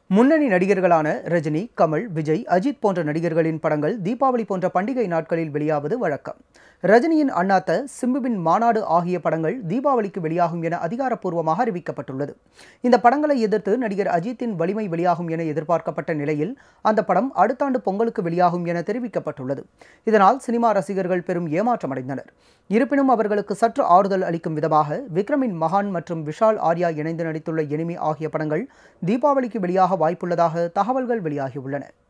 முன்னணி நடிகர்களான ரஜினி கமல் விஜய் அஜித் போன்ற நடிகர்களின் படங்கள் தீபாவளி போன்ற பண்டிகை நாட்களில் வெளியாவது வழக்கம் ரஜினியின் அண்ணாத்த சிம்புவின் மாநாடு ஆகிய படங்கள் தீபாவளிக்கு வெளியாகும் என அதிகாரப்பூர்வமாக அறிவிக்கப்பட்டுள்ளது இந்த படங்களை எதிர்த்து நடிகர் அஜித்தின் வலிமை வெளியாகும் என எதிர்பார்க்கப்பட்ட நிலையில் அந்த படம் அடுத்த ஆண்டு பொங்கலுக்கு வெளியாகும் என தெரிவிக்கப்பட்டுள்ளது இதனால் சினிமா ரசிகர்கள் பெரும் ஏமாற்றமடைந்தனர் இருப்பினும் அவர்களுக்கு சற்று ஆறுதல் அளிக்கும் விதமாக விக்ரமின் மகான் மற்றும் விஷால் ஆர்யா இணைந்து நடித்துள்ள எனிமி ஆகிய படங்கள் தீபாவளிக்கு வெளியாக வாய்ப்புள்ளதாக தகவல்கள் வெளியாகியுள்ளன